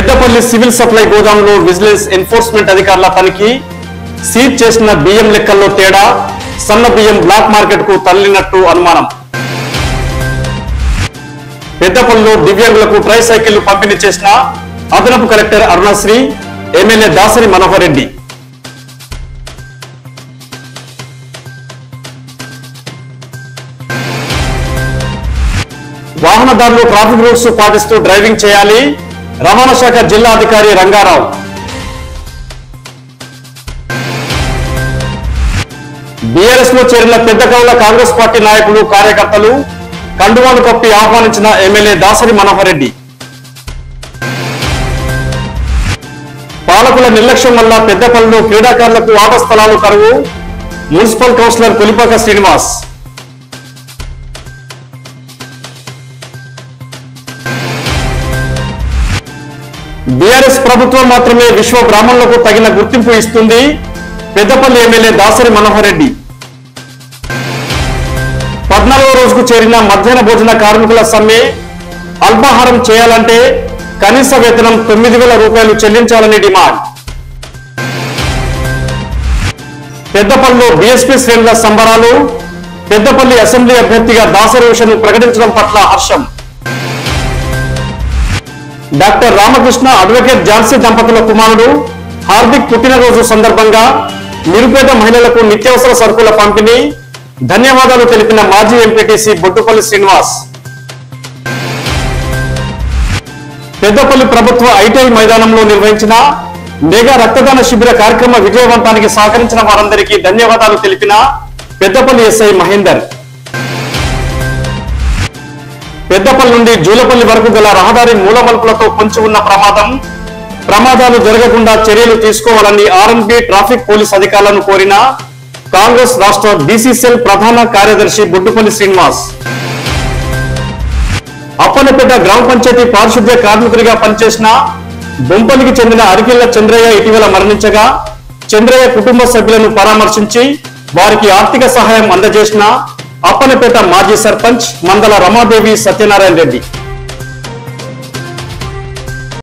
Peddapalli civil supply గోదాంలో vigilance enforcement అధికారుల తనిఖీ సీజ్ చేసిన బియ్యం లెక్కల్లో తేడా సన్న బియ్యం బ్లాక్ మార్కెట్ కు తరలినట్టు అనుమానం పెద్దపల్లిలో దివ్యాంగులకు ట్రై సైకిళ్లు పంపిణీ చేసిన అదనపు కలెక్టర్ అరుణశ్రీ ఎమ్మెల్యే దాసరి మనోహర్ రెడ్డి వాహనదారులు ట్రాఫిక్ రూల్స్ పాటిస్తూ డ్రైవింగ్ చేయాలి రవాణా శాఖ జిల్లా అధికారి రంగారావు బీఆర్ఎస్ లో చేరిన పెద్ద కవుల కాంగ్రెస్ పార్టీ నాయకులు కార్యకర్తలు కండువాలు కప్పి ఆహ్వానించిన ఎమ్మెల్యే దాసరి మనోహర్ రెడ్డి పాలకుల నిర్లక్ష్యం వల్ల పెద్దపల్లిలో క్రీడాకారులకు ఆట స్థలాలు కరువు municipal councillor Kolipaka Srinivas BRS ప్రభుత్వం మాత్రమే విశ్వ బ్రాహ్మణులకు తగిన గుర్తింపు ఇస్తుంది పెద్దపల్లి ఎమ్మెల్యే దాసరి మనోహర్ రెడ్డి పద్నాలుగో రోజుకు చేరిన మధ్యాహ్న భోజన కార్మికుల సమ్మె అల్పాహారం చేయాలంటే కనీస వేతనం తొమ్మిది వేల రూపాయలు చెల్లించాలని డిమాండ్ పెద్దపల్లిలో బీఎస్పీ శ్రేణుల సంబరాలు పెద్దపల్లి అసెంబ్లీ అభ్యర్థిగా దాసరి ఉషను ప్రకటించడం పట్ల హర్షం డాక్టర్ రామకృష్ణ అడ్వకేట్ ఝాన్సీ దంపతుల కుమారుడు హార్దిక్ పుట్టినరోజు సందర్భంగా నిరుపేద మహిళలకు నిత్యావసర సరుకుల పంపిణీ ధన్యవాదాలు తెలిపిన మాజీ ఎంపీటీసీ బొట్టుపల్లి శ్రీనివాస్ పెద్దపల్లి ప్రభుత్వ ఐటీఐ మైదానంలో నిర్వహించిన మెగా రక్తదాన శిబిర కార్యక్రమ విజయవంతానికి సహకరించిన వారందరికీ ధన్యవాదాలు తెలిపిన పెద్దపల్లి ఎస్ఐ మహేందర్ పెద్దపల్లి నుండి జూలపల్లి వరకు గల రహదారి మూలమలుపులతో పొంచి ఉన్న ప్రమాదం ప్రమాదాలు జరగకుండా చర్యలు తీసుకోవాలని ఆర్ఎన్బి ట్రాఫిక్ పోలీస్ అధికారులను కోరిన కాంగ్రెస్ రాష్ట్ర బీసీసీఎల్ ప్రధాన కార్యదర్శి బొడ్డుపల్లి శ్రీనివాస్ అప్పన్నపేట గ్రామ పంచాయతీ పారిశుద్ధ్య కార్మికుడిగా పనిచేసిన బొంపల్లికి చెందిన అరికిళ్ల చంద్రయ్య ఇటీవల మరణించగా చంద్రయ్య కుటుంబ సభ్యులను పరామర్శించి వారికి ఆర్థిక సహాయం అందజేసిన అప్పన్నపేట మాజీ సర్పంచ్ మందల రమాదేవి సత్యనారాయణ రెడ్డి